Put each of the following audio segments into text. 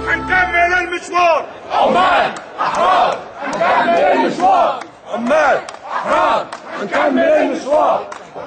هنكمل المشوار عمال احرار هنكمل المشوار عمال احرار هنكمل المشوار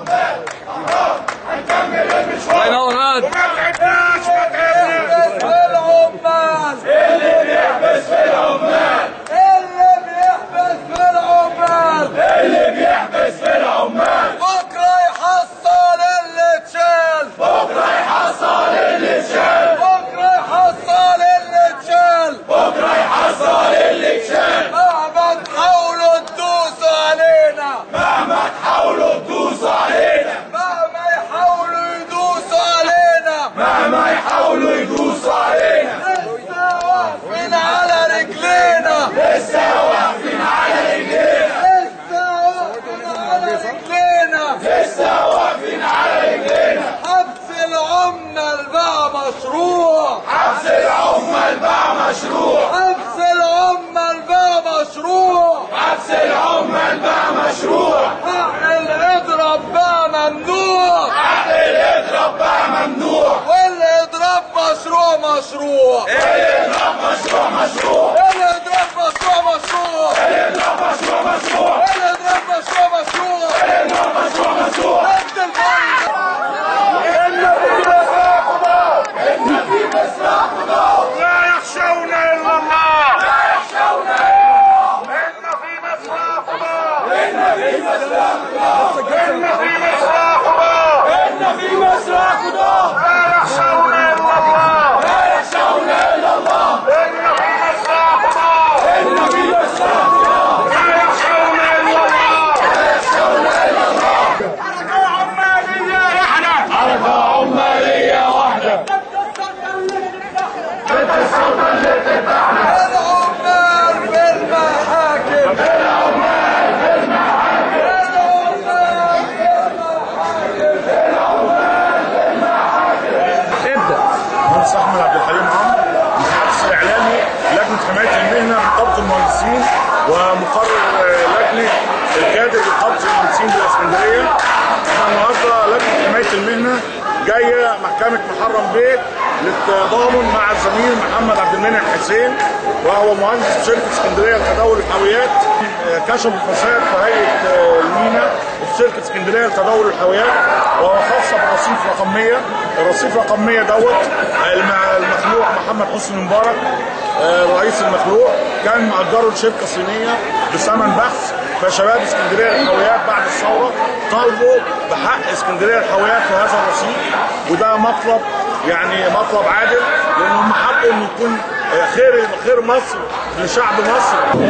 الله ينور غاد وما تعبناش ما تعبناش العمال اللي بيحبس في العمال اللي بيحبس في العمال اللي بيحبس في العمال بكره يحصل اللي اتشال بكره يحصل اللي اتشال بكره يحصل اللي اتشال بكره يحصل اللي اتشال مهما تحاولوا تدوسوا علينا مهما تحاولوا تدوسوا علينا مهما يحاولوا يدوسوا علينا مهما يحاولوا يدوسوا علينا لسه واقفين على رجلينا لسه واقفين على رجلينا لسه واقفين على رجلينا لسه واقفين على رجلينا حبس العمال بقى مشروع حبس العمال بقى مشروع حبس العمال بقى مشروع حبس العمال بقى مشروع حق الاضرب بقى ممنوع حق الاضراب بقى ممنوع والاضراب مشروع مشروع الاضراب مشروع مشروع الاضراب مشروع مشروع الاضراب مشروع مشروع الاضراب مشروع مشروع الاضراب مشروع مشروع قد الفل لا يخشون الا الله لا يخشون الا الله ان في مصر اخبار ان في مصر قضاء ان في مصر اخبار ان في مصر قضاء لا يخشون الا الله لا يخشون الا الله ان في مصر اخبار ان في مصر قضاء لا يخشون الا الله لا يخشون الا الله حركه عماليه واحده حركة عمالية واحدة العمال بالمحاكم العمال مهندس احمد عبد الحليم عمرو المتحدث الاعلامي لجنه حمايه المهنه نقابه المهندسين ومقرر آه، لجنه الكادر نقابه المهندسين بالاسكندريه احنا النهارده لجنه حمايه المهنه جايه محكمه محرم بيه للتضامن مع الزميل محمد عبد المنعم حسين وهو مهندس في شركه اسكندريه لتداول الحاويات آه، كشف الفساد في هيئه آه، المينا وفي شركه اسكندريه لتداول الحاويات وهو خاصه برصيف رقم 100 الرصيف رقم 100 دوت المع- المخلوق محمد حسني مبارك آه، رئيس المخلوق كان مأجره لشركه صينيه بثمن بخس فشباب اسكندريه للحاويات بعد الثوره طالبوا بحق اسكندريه للحاويات في هذا الرصيف وده مطلب يعني مطلب عادل لان هم حبوا ان يكون آه، خير خير مصر لشعب مصر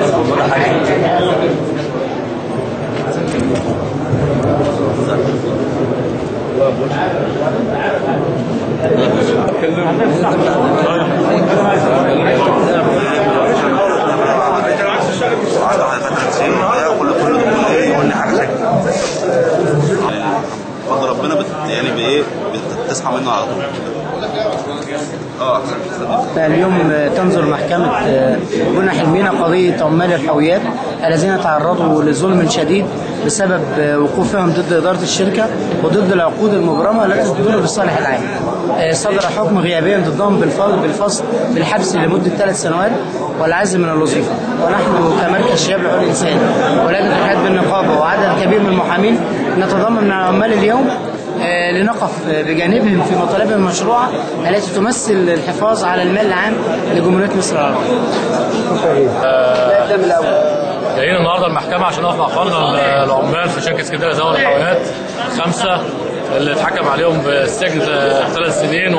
فضل ربنا بت يعني بايه بتصحى منه على طول اه اليوم تنظر محكمة بنى حلمينا قضية عمال الحاويات الذين تعرضوا لظلم شديد بسبب وقوفهم ضد إدارة الشركة وضد العقود المبرمة التي تدور بالصالح العام. صدر حكم غيابيا ضدهم بالفصل بالفصل بالحبس لمدة ثلاث سنوات والعزل من الوظيفة ونحن كمركز شباب لحقوق الإنسان ولجنة الحياة بالنقابة وعدد كبير من المحامين نتضامن مع عمال اليوم آه، لنقف بجانبهم في مطالبهم المشروعة التي تمثل الحفاظ على المال العام لجمهورية مصر العربية. ده من الأول. جايين النهارده المحكمه عشان نقف مع اخواننا العمال في شركه اسكندريه زاويه الحاويات خمسه اللي اتحكم عليهم بالسجن ثلاث سنين و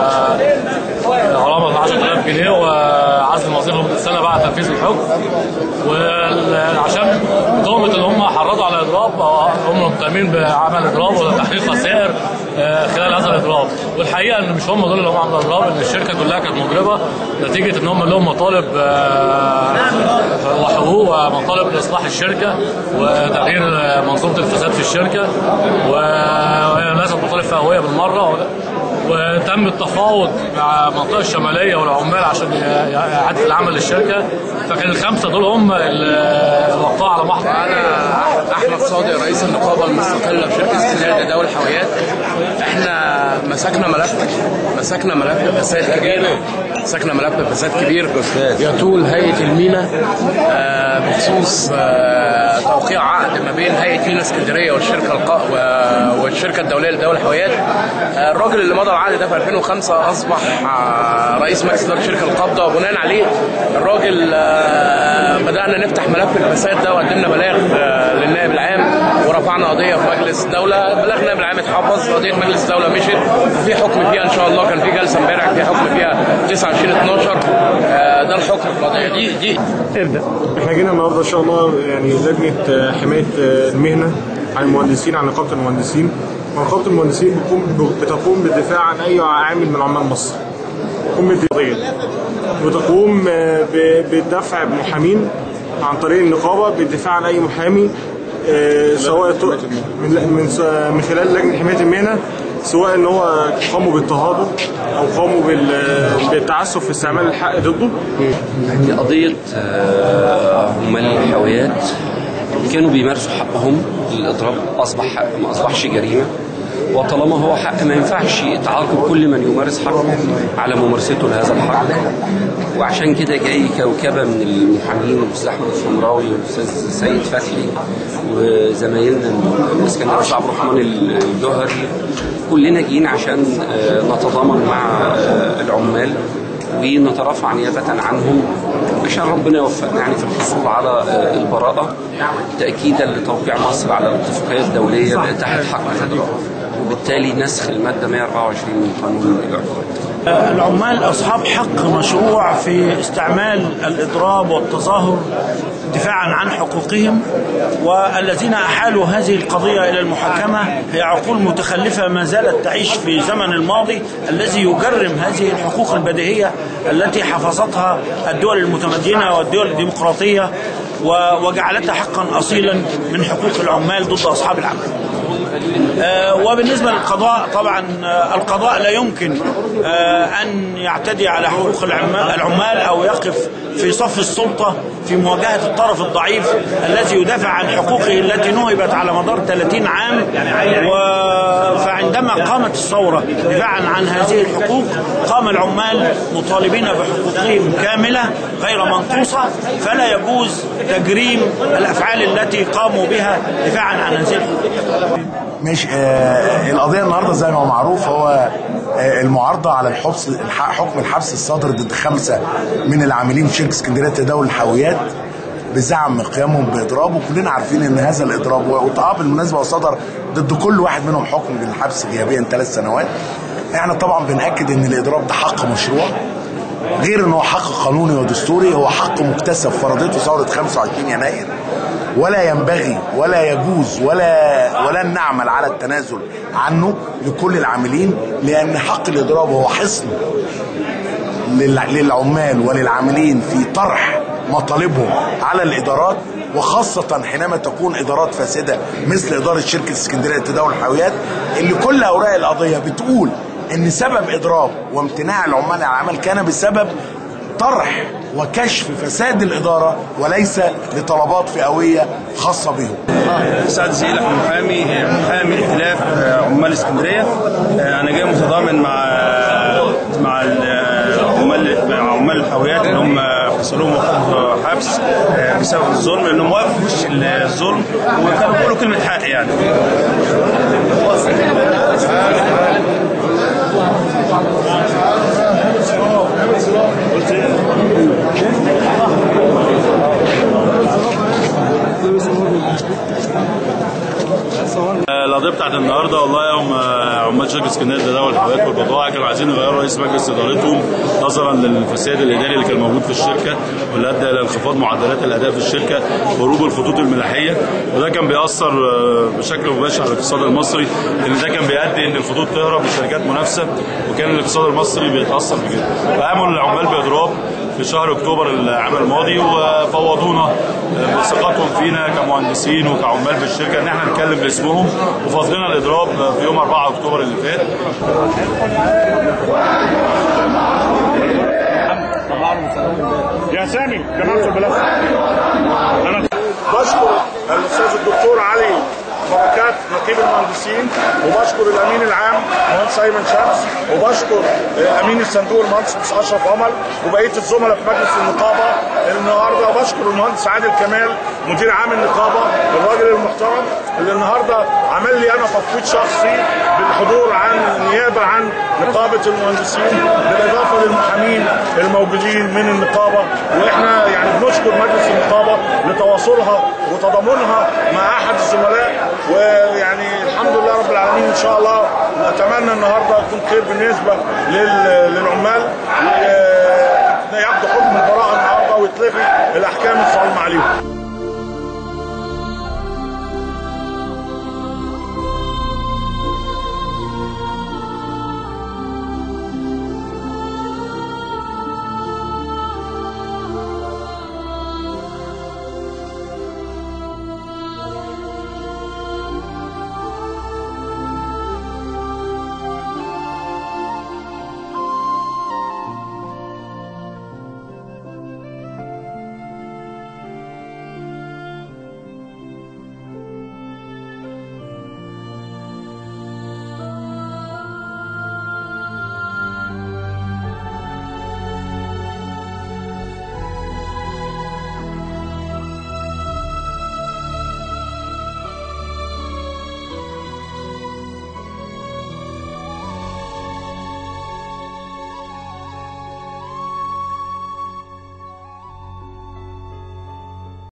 غرامه 10000 جنيه وعزل الوظيفه لمده سنه بعد تنفيذ الحكم وعشان تهمه ان هم حرضوا على الاضراب او هم متهمين بعمل اضراب وتحقيق خسائر آه، خلال هذا الاضراب والحقيقه ان مش هم دول اللي هم عملوا اضراب ان الشركه كلها كانت مضربه نتيجه ان هم لهم مطالب آه، وحقوق ومطالب لاصلاح الشركه وتغيير منظومه الفساد في الشركه وهي لازم مطالب فئويه بالمره وتم التفاوض مع المنطقه الشماليه والعمال عشان ي- اعاده العمل للشركه فكان الخمسه دول هم اللي وقعوا على محضر انا احمد صادق رئيس النقابه المستقله بشركه اسكندريه لدول الحاويات احنا مسكنا ملف مسكنا ملف فساد كبير مسكنا ملف فساد كبير يطول هيئه المينا آه، بخصوص آه، توقيع عقد ما بين هيئه مينا اسكندريه والشركه الق... و- والشركه الدوليه لدول الحاويات آه، الراجل اللي مضى العقد ده في 2005 اصبح آه، رئيس مجلس اداره شركه القبضه وبناء عليه الراجل آه، بدانا نفتح ملف الفساد ده وقدمنا بلاغ آه، للنائب العام ورفعنا قضيه في مجلس الدوله بلاغ النائب العام اتحفظ قضيه مجلس الدوله مشت وفي حكم فيها ان شاء الله كان في جلسه امبارح في حكم فيها 29 12 آه، ده الحكم في القضيه دي دي احنا جينا النهارده ان شاء الله يعني لجنه آه، حمايه آه، المهنه عن المهندسين عن نقابه المهندسين ونقابه المهندسين بتقوم بتقوم بالدفاع عن اي عامل من عمال مصر تقوم بالقضيه وتقوم آه، ب- بالدفع بمحامين عن طريق النقابه بالدفاع عن اي محامي آه، سواء ت- من من من خلال لجنه حمايه المهنه سواء ان هو قاموا باضطهاده او قاموا بال- بالتعسف في استعمال الحق ضده دي قضية آه، عمال الحاويات كانوا بيمارسوا حقهم الإضراب أصبح حق ما أصبحش جريمة وطالما هو حق ما ينفعش تعاقب كل من يمارس حقه على ممارسته لهذا الحق وعشان كده جاي كوكبة من المحامين الأستاذ أحمد السمراوي والأستاذ سيد فتحي وزمايلنا الاسكندر عبد الرحمن الجوهري كلنا جايين عشان آه، نتضامن مع آه، العمال ونترافع نيابة عنهم عشان ربنا يوفقنا يعني في الحصول على آه، البراءة تأكيدا لتوقيع مصر على الاتفاقية الدولية تحت حق الإضراب وبالتالي نسخ المادة 124 من قانون الإعفاء العمال أصحاب حق مشروع في استعمال الإضراب والتظاهر دفاعا عن حقوقهم والذين أحالوا هذه القضية إلى المحاكمة هي عقول متخلفة ما زالت تعيش في زمن الماضي الذي يجرم هذه الحقوق البديهية التي حفظتها الدول المتمدنة والدول الديمقراطية و- وجعلتها حقا أصيلا من حقوق العمال ضد أصحاب العمل آه، وبالنسبة للقضاء طبعا آه، القضاء لا يمكن آه، أن يعتدي على حقوق العمال العمال أو يقف في صف السلطة في مواجهة الطرف الضعيف الذي يدافع عن حقوقه التي نهبت على مدار 30 عام و- فعندما قامت الثورة دفاعا عن هذه الحقوق قام العمال مطالبين بحقوقهم كاملة غير منقوصة فلا يجوز تجريم الأفعال التي قاموا بها دفاعا عن هذه الحقوق مش آه القضيه النهارده زي ما هو معروف هو آه المعارضه على الحبس الح- حكم الحبس الصادر ضد خمسه من العاملين في شركه اسكندريه تداول الحاويات بزعم قيامهم باضراب وكلنا عارفين ان هذا الاضراب وطبعا بالمناسبه وصدر ضد كل واحد منهم حكم بالحبس غيابيا ثلاث سنوات احنا طبعا بناكد ان الاضراب ده حق مشروع غير ان هو حق قانوني ودستوري هو حق مكتسب فرضته ثوره 25 يناير ولا ينبغي ولا يجوز ولا ولن نعمل على التنازل عنه لكل العاملين لان حق الاضراب هو حصن لل- للعمال وللعاملين في طرح مطالبهم على الادارات وخاصة حينما تكون إدارات فاسدة مثل إدارة شركة اسكندرية لتداول الحاويات اللي كل أوراق القضية بتقول إن سبب إضراب وامتناع العمال عن العمل كان بسبب طرح وكشف فساد الإدارة وليس لطلبات فئوية خاصة بهم سعد زيلة محامي محامي ائتلاف عمال اسكندريه انا جاي متضامن مع مع عمال عمال الحاويات اللي هم فصلوهم وخدوا حبس بسبب الظلم لانهم وقفوا في وش الظلم وكانوا بيقولوا كلمه حق يعني القضيه بتاعت النهارده والله يوم عمال شركه اسكندريه لتداول الحاويات والبضائع كانوا عايزين يغيروا رئيس مجلس ادارتهم نظرا للفساد الاداري اللي كان موجود في الشركه واللي ادى الى انخفاض معدلات الاداء في الشركه هروب الخطوط الملاحيه وده كان بيأثر بشكل مباشر على الاقتصاد المصري لان ده كان بيؤدي ان الخطوط تهرب لشركات منافسه وكان الاقتصاد المصري بيتأثر بكده فقاموا العمال باضراب في شهر اكتوبر العام الماضي وفوضونا بثقتهم فينا كمهندسين وكعمال في الشركه ان احنا نتكلم باسمهم وفضلنا الاضراب في يوم 4 اكتوبر اللي فات يا سامي جماعه البلاغ انا بشكر الاستاذ الدكتور علي بركات نقيب المهندسين وبشكر الامين العام مهندس ايمن شمس وبشكر امين الصندوق المهندس اشرف عمر وبقيه الزملاء في مجلس النقابه النهارده بشكر المهندس عادل كمال مدير عام النقابه الراجل المحترم اللي النهارده عمل لي انا تفويض شخصي بالحضور عن نيابه عن نقابه المهندسين بالاضافه للمحامين الموجودين من النقابه واحنا يعني بنشكر مجلس النقابه لتواصلها وتضامنها مع احد الزملاء ويعني الحمد لله رب العالمين ان شاء الله نتمنى النهارده يكون خير بالنسبه لل- للعمال وياخدوا حكم البراءه النهارده ويتلغي الاحكام الظالمه عليهم